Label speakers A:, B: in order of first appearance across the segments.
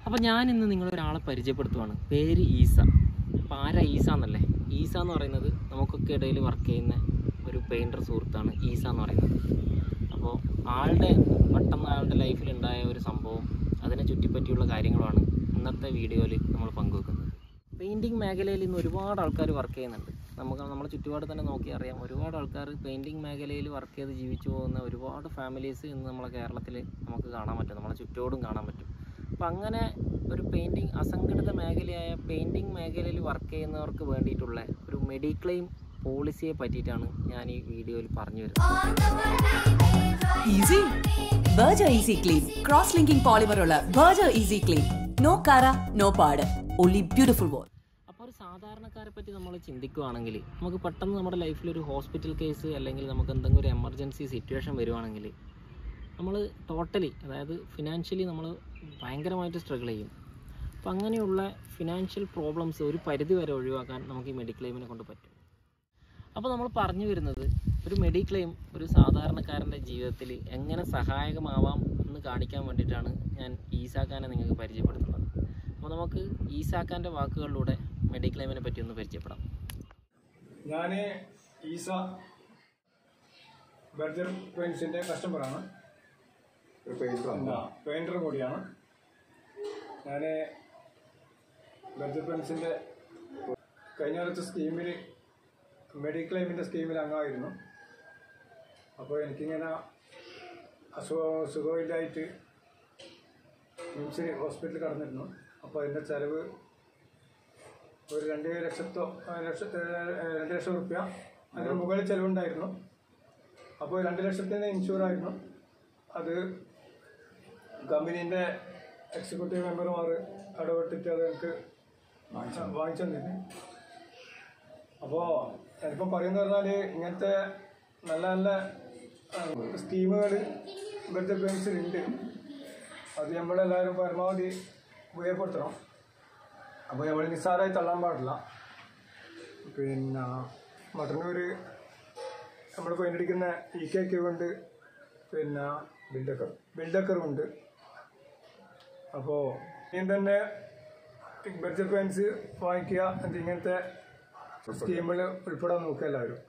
A: അപ്പോൾ ഞാൻ ഇന്ന് നിങ്ങളൊരാളെ പരിചയപ്പെടുത്തുവാണ് പേര് ഈസ അപ്പോൾ ആരാ ഈസ എന്നല്ലേ ഈസ എന്ന് പറയുന്നത് നമുക്കൊക്കെ ഇടയിൽ വർക്ക് ചെയ്യുന്ന ഒരു പെയിൻറ്റർ സുഹൃത്താണ് ഈസ എന്ന് പറയുന്നത് അപ്പോൾ ആളുടെ പെട്ടെന്ന് ആളുടെ ലൈഫിലുണ്ടായ ഒരു സംഭവം അതിനെ ചുറ്റിപ്പറ്റിയുള്ള കാര്യങ്ങളുമാണ് ഇന്നത്തെ വീഡിയോയിൽ നമ്മൾ പങ്കുവെക്കുന്നത് പെയിൻറ്റിങ് മേഖലയിൽ ഇന്ന് ഒരുപാട് ആൾക്കാർ വർക്ക് ചെയ്യുന്നുണ്ട് നമുക്ക് നമ്മുടെ ചുറ്റുപാട് തന്നെ നോക്കി അറിയാം ഒരുപാട് ആൾക്കാർ പെയിൻറ്റിങ് മേഖലയിൽ വർക്ക് ചെയ്ത് ജീവിച്ചു പോകുന്ന ഒരുപാട് ഫാമിലീസ് ഇന്ന് നമ്മളെ കേരളത്തിൽ നമുക്ക് കാണാൻ പറ്റും നമ്മളെ ചുറ്റോടും കാണാൻ പറ്റും അപ്പം അങ്ങനെ ഒരു പെയിൻറ്റിങ് അസംഘടിത മേഖലയായ പെയിൻറ്റിങ് മേഖലയിൽ വർക്ക് ചെയ്യുന്നവർക്ക് വേണ്ടിയിട്ടുള്ള ഒരു മെഡിക്ലെയിം പോളിസിയെ പറ്റിയിട്ടാണ് ഞാൻ ഈ വീഡിയോയിൽ പറഞ്ഞു വരുന്നത്
B: easy Berger easy clean cross linking polymer ഉള്ള ബർജർ ഈസി ക്ലീൻ നോ കറ നോ പാട് ഓൺലി ബ്യൂട്ടിഫുൾ വോൾ
A: അപ്പോൾ ഒരു സാധാരണക്കാരെ പറ്റി നമ്മൾ ചിന്തിക്കുകയാണെങ്കിൽ നമുക്ക് പെട്ടെന്ന് നമ്മുടെ ലൈഫിൽ ഒരു ഹോസ്പിറ്റൽ കേസ് അല്ലെങ്കിൽ നമുക്ക് എന്തെങ്കിലും ഒരു എമർജൻസി സിറ്റുവേഷൻ വരുവാണെങ്കിൽ നമ്മൾ ടോട്ടലി അതായത് ഫിനാൻഷ്യലി നമ്മൾ ഭയങ്കരമായിട്ട് സ്ട്രഗിൾ ചെയ്യും അപ്പോൾ അങ്ങനെയുള്ള ഫിനാൻഷ്യൽ പ്രോബ്ലംസ് ഒരു പരിധി വരെ ഒഴിവാക്കാൻ നമുക്ക് ഈ മെഡിക്ലെയിമിനെ കൊണ്ട് പറ്റും അപ്പോൾ നമ്മൾ പറഞ്ഞു വരുന്നത് ഒരു മെഡിക്ലെയിം ഒരു സാധാരണക്കാരൻ്റെ ജീവിതത്തിൽ എങ്ങനെ സഹായകമാവാം എന്ന് കാണിക്കാൻ വേണ്ടിയിട്ടാണ് ഞാൻ ഈസാക്കാനെ നിങ്ങൾക്ക് പരിചയപ്പെടുത്തുന്നത് അപ്പോൾ നമുക്ക് ഈസാക്കാൻ്റെ വാക്കുകളിലൂടെ മെഡിക്ലെയിമിനെ പറ്റി ഒന്ന് പരിചയപ്പെടാം
C: ഞാൻ ഈസ ബർജർ പെയിൻസിൻ്റെ കസ്റ്റമറാണ്
D: ഒരു പെയിന്ററാണ്
C: പെയിൻറ്ററും കൂടിയാണ് ഞാൻ ബർജർ പെയിൻസിൻ്റെ കഴിഞ്ഞ വർഷത്തെ സ്കീമിൽ മെഡിക്ലെയിമിൻ്റെ സ്കീമിൽ അംഗമായിരുന്നു അപ്പോൾ എനിക്കിങ്ങനെ അസുഖ സുഖമില്ലായിട്ട് മിംസിൽ ഹോസ്പിറ്റലിൽ കടന്നിരുന്നു അപ്പോൾ അതിൻ്റെ ചിലവ് ഒരു രണ്ട് ലക്ഷത്തോ ആ, ലക്ഷത്തി ഏ, രണ്ട് ലക്ഷം റുപ്യ അതിന് മുകളിൽ ചിലവുണ്ടായിരുന്നു അപ്പോൾ രണ്ട് ലക്ഷത്തിന് ഇൻഷുർ ആയിരുന്നു അത് കമ്പനീൻ്റെ എക്സിക്യൂട്ടീവ് മെമ്പർമാർ ഇടപെട്ടിട്ട് അത് എനിക്ക് വാങ്ങിച്ചു തന്നിരുന്നു അപ്പോൾ ഞാനിപ്പോൾ പറയുന്നത് പറഞ്ഞാൽ ഇങ്ങനത്തെ നല്ല നല്ല സ്കീമുകൾ ഇവിടുത്തെ ബെൻസിലുണ്ട് അത് നമ്മളെല്ലാവരും പരമാവധി ഉപയോഗപ്പെടുത്തണം അപ്പോൾ നമ്മൾ നിസ്സാരമായി തള്ളാൻ പാടില്ല പിന്നെ മട്ടന്നൂർ നമ്മൾ പെയിൻ്റടിക്കുന്ന ഇ കെ ക്യൂ ഉണ്ട് പിന്നെ ബിൽഡക്കർ ബിൽഡക്കറും ഉണ്ട് അപ്പോൾ ഇനി തന്നെ ബഡ്ജറ്റ് പെയിൻസ് വാങ്ങിക്കുക എന്നിട്ട് ഇങ്ങനത്തെ സ്കീമിൽ ഉൾപ്പെടാൻ നോക്കുക എല്ലാവരും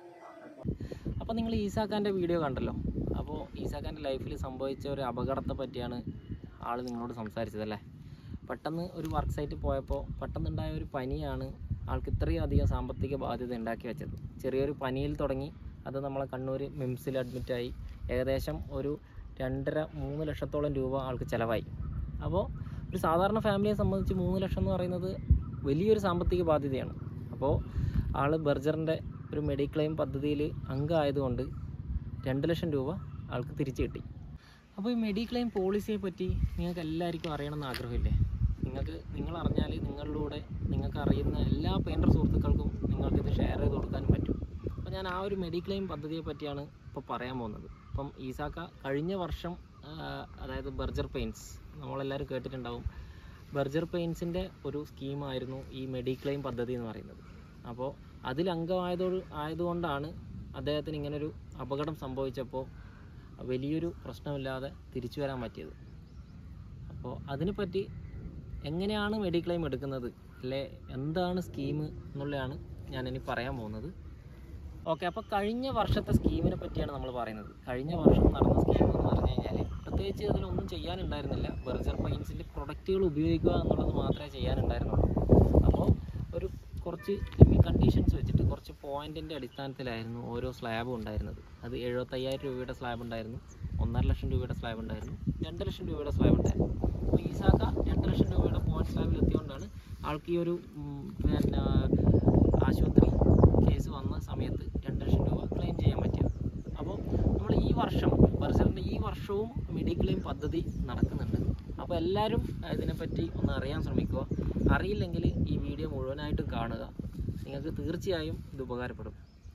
A: അപ്പോൾ നിങ്ങൾ ഈസാക്കാൻ്റെ വീഡിയോ കണ്ടല്ലോ അപ്പോൾ ഈസാക്കാൻ്റെ ലൈഫിൽ സംഭവിച്ച ഒരു അപകടത്തെ പറ്റിയാണ് ആൾ നിങ്ങളോട് സംസാരിച്ചതല്ലേ പെട്ടെന്ന് ഒരു വർക്ക് സൈറ്റിൽ പോയപ്പോൾ പെട്ടെന്നുണ്ടായ ഒരു പനിയാണ് ആൾക്ക് ഇത്രയും അധികം സാമ്പത്തിക ബാധ്യത ഉണ്ടാക്കി വെച്ചത് ചെറിയൊരു പനിയിൽ തുടങ്ങി അത് നമ്മളെ കണ്ണൂർ മിംസിൽ അഡ്മിറ്റായി ഏകദേശം ഒരു രണ്ടര മൂന്ന് ലക്ഷത്തോളം രൂപ ആൾക്ക് ചിലവായി അപ്പോൾ ഒരു സാധാരണ ഫാമിലിയെ സംബന്ധിച്ച് മൂന്ന് ലക്ഷം എന്ന് പറയുന്നത് വലിയൊരു സാമ്പത്തിക ബാധ്യതയാണ് അപ്പോൾ ആൾ ബർജറിൻ്റെ ഒരു മെഡിക്ലെയിം പദ്ധതിയിൽ അംഗമായതുകൊണ്ട് രണ്ട് ലക്ഷം രൂപ ആൾക്ക് തിരിച്ചു കിട്ടി അപ്പോൾ ഈ മെഡിക്ലെയിം പോളിസിയെ പറ്റി നിങ്ങൾക്ക് എല്ലാവർക്കും അറിയണമെന്ന് ആഗ്രഹമില്ലേ നിങ്ങൾക്ക് നിങ്ങൾ അറിഞ്ഞാൽ നിങ്ങളിലൂടെ നിങ്ങൾക്ക് അറിയുന്ന എല്ലാ പെയിൻറ്റർ സുഹൃത്തുക്കൾക്കും നിങ്ങൾക്കിത് ഷെയർ ചെയ്ത് കൊടുക്കാനും പറ്റും അപ്പോൾ ഞാൻ ആ ഒരു മെഡിക്ലെയിം പദ്ധതിയെ പറ്റിയാണ് ഇപ്പോൾ പറയാൻ പോകുന്നത് അപ്പം ഈസാക്ക കഴിഞ്ഞ വർഷം ആ, അതായത് ബർജർ പെയിൻസ് നമ്മളെല്ലാവരും കേട്ടിട്ടുണ്ടാവും ബർജർ പെയിൻസിൻ്റെ ഒരു സ്കീമായിരുന്നു ഈ മെഡിക്ലെയിം പദ്ധതി എന്ന് പറയുന്നത് അപ്പോൾ അതിൽ അംഗമായതോ ആയതുകൊണ്ടാണ് അദ്ദേഹത്തിന് ഇങ്ങനൊരു അപകടം സംഭവിച്ചപ്പോൾ വലിയൊരു പ്രശ്നമില്ലാതെ തിരിച്ചു വരാൻ പറ്റിയത് അപ്പോൾ അതിനെപ്പറ്റി എങ്ങനെയാണ് മെഡിക്ലെയിം എടുക്കുന്നത് അല്ലെ എന്താണ് സ്കീം എന്നുള്ളതാണ് ഞാനിനി പറയാൻ പോകുന്നത് ഓക്കെ അപ്പോൾ കഴിഞ്ഞ വർഷത്തെ സ്കീമിനെ പറ്റിയാണ് നമ്മൾ പറയുന്നത് കഴിഞ്ഞ വർഷം നടന്ന സ്കീം എന്ന് പറഞ്ഞു കഴിഞ്ഞാൽ പ്രത്യേകിച്ച് അതിലൊന്നും ചെയ്യാനുണ്ടായിരുന്നില്ല ബർജർ പെയിൻസിൻ്റെ പ്രൊഡക്റ്റുകൾ ഉപയോഗിക്കുക എന്നുള്ളത് മാത്രമേ ചെയ്യാനുണ്ടായിരുന്നുള്ളൂ അപ്പോൾ ഒരു കുറച്ച് കണ്ടീഷൻസ് വെച്ചിട്ട് കുറച്ച് പോയിന്റിൻ്റെ അടിസ്ഥാനത്തിലായിരുന്നു ഓരോ സ്ലാബും ഉണ്ടായിരുന്നത് അത് എഴുപത്തയ്യായിരം രൂപയുടെ സ്ലാബ് ഉണ്ടായിരുന്നു ഒന്നര ലക്ഷം രൂപയുടെ സ്ലാബ് ഉണ്ടായിരുന്നു രണ്ട് ലക്ഷം രൂപയുടെ സ്ലാബ് ഉണ്ടായിരുന്നു അപ്പോൾ ഈ സാക്ക രണ്ട് ലക്ഷം രൂപയുടെ പോയിന്റ് സ്ലാബിൽ എത്തിയതുകൊണ്ടാണ് ആൾക്ക് ഈ ഒരു ഉം, പിന്നെ ആശുപത്രി കേസ് വന്ന സമയത്ത് രണ്ട് ലക്ഷം രൂപ ക്ലെയിം ചെയ്യാൻ പറ്റിയത് അപ്പോൾ നമ്മൾ ഈ വർഷം ബർജറിൻ്റെ ഈ വർഷവും മെഡിക്ലെയിം പദ്ധതി നടക്കുന്നുണ്ട് അപ്പോൾ എല്ലാവരും ഇതിനെപ്പറ്റി ഒന്ന് അറിയാൻ ശ്രമിക്കുക അറിയില്ലെങ്കിൽ ഈ വീഡിയോ മുഴുവനായിട്ടും കാണുക നിങ്ങൾക്ക് തീർച്ചയായും ഇത് ഉപകാരപ്പെടും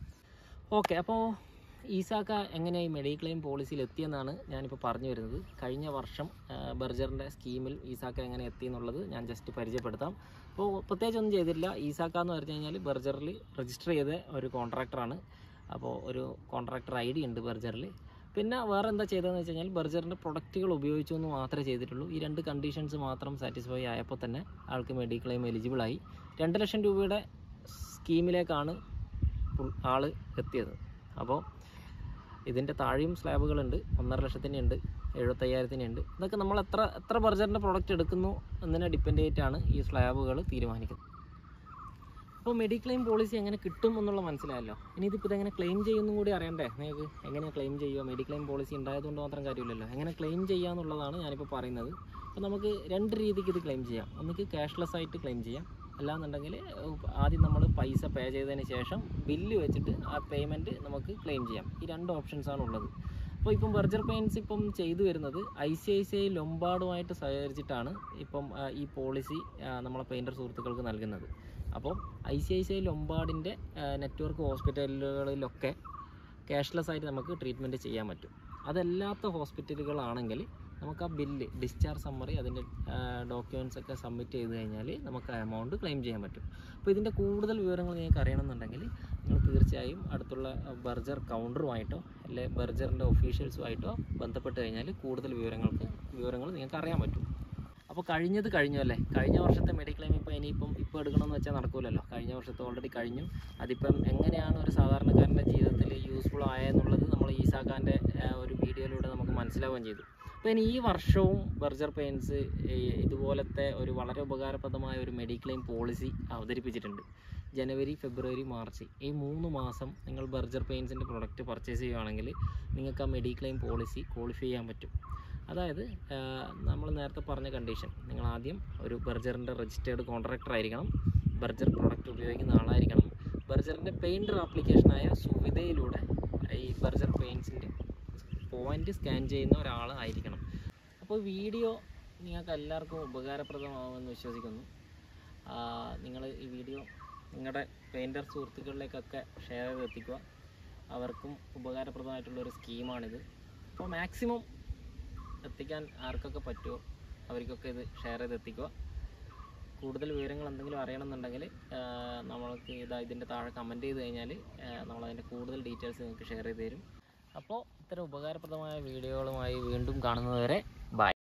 A: ഓക്കെ അപ്പോൾ ഈസാക്ക എങ്ങനെ ഈ മെഡിക്ലെയിം പോളിസിയിൽ എത്തിയെന്നാണ് ഞാനിപ്പോൾ പറഞ്ഞു വരുന്നത് കഴിഞ്ഞ വർഷം ആ, ബർജറിൻ്റെ സ്കീമിൽ ഈസാക്ക എങ്ങനെ എത്തി എന്നുള്ളത് ഞാൻ ജസ്റ്റ് പരിചയപ്പെടുത്താം അപ്പോൾ പ്രത്യേകിച്ച് ഒന്നും ചെയ്തിട്ടില്ല ഈസാക്ക എന്ന് പറഞ്ഞു കഴിഞ്ഞാൽ ബർജറിൽ രജിസ്റ്റർ ചെയ്ത ഒരു കോൺട്രാക്ടറാണ് അപ്പോൾ ഒരു കോൺട്രാക്ടർ ഐ ഡി ഉണ്ട് ബർജറിൽ പിന്നെ വേറെ എന്താ ചെയ്തതെന്ന് വെച്ച് കഴിഞ്ഞാൽ ബർജറിൻ്റെ പ്രൊഡക്റ്റുകൾ ഉപയോഗിച്ചു എന്ന് മാത്രമേ ചെയ്തിട്ടുള്ളൂ ഈ രണ്ട് കണ്ടീഷൻസ് മാത്രം സാറ്റിസ്ഫൈ ആയപ്പോൾ തന്നെ ആൾക്ക് മെഡിക്ലെയിം എലിജിബിളായി രണ്ട് ലക്ഷം രൂപയുടെ സ്കീമിലേക്കാണ് പുൾ- ആള് എത്തിയത് അപ്പോൾ ഇതിൻ്റെ താഴെയും സ്ലാബുകളുണ്ട് ഒന്നര ലക്ഷത്തിൻ്റെ ഉണ്ട് എഴുപത്തയ്യായിരത്തിൻ്റെ ഉണ്ട് ഇതൊക്കെ നമ്മൾ എത്ര എത്ര ബർജറിൻ്റെ പ്രോഡക്റ്റ് എടുക്കുന്നു എന്നതിനെ ഡിപ്പെൻഡ് ചെയ്തിട്ടാണ് ഈ സ്ലാബുകൾ തീരുമാനിക്കുന്നത് അപ്പോൾ മെഡിക്ലെയിം പോളിസി എങ്ങനെ കിട്ടും എന്നുള്ള മനസ്സിലായല്ലോ ഇനി ഇതിപ്പോൾ ഇതെങ്ങനെ ക്ലെയിം ചെയ്യുന്നും കൂടി അറിയണ്ടേ നിങ്ങൾക്ക് എങ്ങനെ ക്ലെയിം ചെയ്യുക മെഡിക്ലെയിം പോളിസി ഉണ്ടായതുകൊണ്ട് മാത്രം കാര്യമില്ലല്ലോ എങ്ങനെ ക്ലെയിം ചെയ്യുക എന്നുള്ളതാണ് ഞാനിപ്പോൾ പറയുന്നത് അപ്പോൾ നമുക്ക് രണ്ട് രീതിക്ക് ഇത് ക്ലെയിം ചെയ്യാം ഒന്നിക്ക് ക്യാഷ്ലെസ് ആയിട്ട് ക്ലെയിം ചെയ്യാം അല്ലാന്നുണ്ടെങ്കിൽ ആദ്യം നമ്മൾ പൈസ പേ ചെയ്തതിന് ശേഷം ബില്ല് വെച്ചിട്ട് ആ പേയ്മെൻറ്റ് നമുക്ക് ക്ലെയിം ചെയ്യാം ഈ രണ്ട് ഓപ്ഷൻസാണ് ഉള്ളത് അപ്പോൾ ഇപ്പം ബർജർ പെയിൻസ് ഇപ്പം ചെയ്തു വരുന്നത് I C I C I ലൊമ്പാടുമായിട്ട് സഹകരിച്ചിട്ടാണ് ഇപ്പം ആ, ഈ പോളിസി നമ്മളെ പെയിൻറ്റർ സുഹൃത്തുക്കൾക്ക് നൽകുന്നത് അപ്പോൾ I C I C I ലൊമ്പാടിൻ്റെ നെറ്റ്വർക്ക് ഹോസ്പിറ്റലുകളിലൊക്കെ ക്യാഷ്ലെസ് ആയിട്ട് നമുക്ക് ട്രീറ്റ്മെൻറ്റ് ചെയ്യാൻ പറ്റും അതല്ലാത്ത ഹോസ്പിറ്റലുകളാണെങ്കിൽ നമുക്ക് ആ ബില്ല് ഡിസ്ചാർജ് സമ്മറി അതിൻ്റെ ഡോക്യുമെൻറ്റ്സ് ഒക്കെ സബ്മിറ്റ് ചെയ്ത് കഴിഞ്ഞാൽ നമുക്ക് ആ എമൗണ്ട് ക്ലെയിം ചെയ്യാൻ പറ്റും അപ്പോൾ ഇതിൻ്റെ കൂടുതൽ വിവരങ്ങൾ നിങ്ങൾക്ക് അറിയണമെന്നുണ്ടെങ്കിൽ നിങ്ങൾ തീർച്ചയായും അടുത്തുള്ള ബർജർ കൗണ്ടറുമായിട്ടോ അല്ലെ ബർജറിൻ്റെ ഒഫീഷ്യൽസുമായിട്ടോ ബന്ധപ്പെട്ട് കഴിഞ്ഞാൽ കൂടുതൽ വിവരങ്ങൾക്ക് വിവരങ്ങൾ നിങ്ങൾക്ക് അറിയാൻ പറ്റും അപ്പോൾ കഴിഞ്ഞത് കഴിഞ്ഞു അല്ലേ കഴിഞ്ഞ വർഷത്തെ മെഡിക്ലെയിം ഇപ്പോൾ ഇനിയിപ്പം ഇപ്പോൾ എടുക്കണമെന്ന് വെച്ചാൽ നടക്കൂലല്ലോ കഴിഞ്ഞ വർഷത്തെ ഓൾറെഡി കഴിഞ്ഞു അതിപ്പം എങ്ങനെയാണ് ഒരു സാധാരണക്കാരൻ്റെ ജീവിതത്തിൽ യൂസ്ഫുൾ ആയെന്നുള്ളത് നമ്മൾ ഈസാഖാൻ്റെ ഒരു വീഡിയോയിലൂടെ നമുക്ക് മനസ്സിലാവുകയും ചെയ്തു അപ്പോൾ ഇനി ഈ വർഷവും ബർജർ പെയിൻസ് ഇതുപോലത്തെ ഒരു വളരെ ഉപകാരപ്രദമായ ഒരു മെഡിക്ലെയിം പോളിസി അവതരിപ്പിച്ചിട്ടുണ്ട് ജനുവരി ഫെബ്രുവരി മാർച്ച് ഈ മൂന്ന് മാസം നിങ്ങൾ ബർജർ പെയിൻസിൻ്റെ പ്രൊഡക്റ്റ് പർച്ചേസ് ചെയ്യുകയാണെങ്കിൽ നിങ്ങൾക്ക് ആ മെഡിക്ലെയിം പോളിസി ക്വാളിഫൈ ചെയ്യാൻ പറ്റും അതായത് നമ്മൾ നേരത്തെ പറഞ്ഞ കണ്ടീഷൻ നിങ്ങൾ ആദ്യം ഒരു ബർജറിൻ്റെ രജിസ്റ്റേർഡ് കോൺട്രാക്ടർ ആയിരിക്കണം ബർജർ പ്രൊഡക്റ്റ് ഉപയോഗിക്കുന്ന ആളായിരിക്കണം ബർജറിൻ്റെ പെയിൻറ്റർ ആപ്ലിക്കേഷനായ സുവിധയിലൂടെ ഈ ബർജർ പെയിൻസിൻ്റെ പോയിന്റ് സ്കാൻ ചെയ്യുന്ന ഒരാൾ ആയിരിക്കണം അപ്പോൾ വീഡിയോ നിങ്ങൾക്ക് എല്ലാവർക്കും ഉപകാരപ്രദമാകുമെന്ന് വിശ്വസിക്കുന്നു നിങ്ങൾ ഈ വീഡിയോ നിങ്ങളുടെ പെയിൻറ്റർ സുഹൃത്തുക്കളിലേക്കൊക്കെ ഷെയർ ചെയ്ത് എത്തിക്കുക അവർക്കും ഉപകാരപ്രദമായിട്ടുള്ളൊരു സ്കീമാണിത് അപ്പോൾ മാക്സിമം എത്തിക്കാൻ ആർക്കൊക്കെ പറ്റുമോ അവർക്കൊക്കെ ഇത് ഷെയർ ചെയ്ത് എത്തിക്കുക കൂടുതൽ വിവരങ്ങൾ എന്തെങ്കിലും അറിയണമെന്നുണ്ടെങ്കിൽ നമ്മൾക്ക് ഇതാ ഇതിൻ്റെ താഴെ കമൻറ്റ് ചെയ്ത് കഴിഞ്ഞാൽ നമ്മളതിൻ്റെ കൂടുതൽ ഡീറ്റെയിൽസ് നിങ്ങൾക്ക് ഷെയർ ചെയ്ത് തരും അപ്പോൾ ഇത്തരം ഉപകാരപ്രദമായ വീഡിയോകളുമായി വീണ്ടും കാണുന്നതുവരെ ബൈ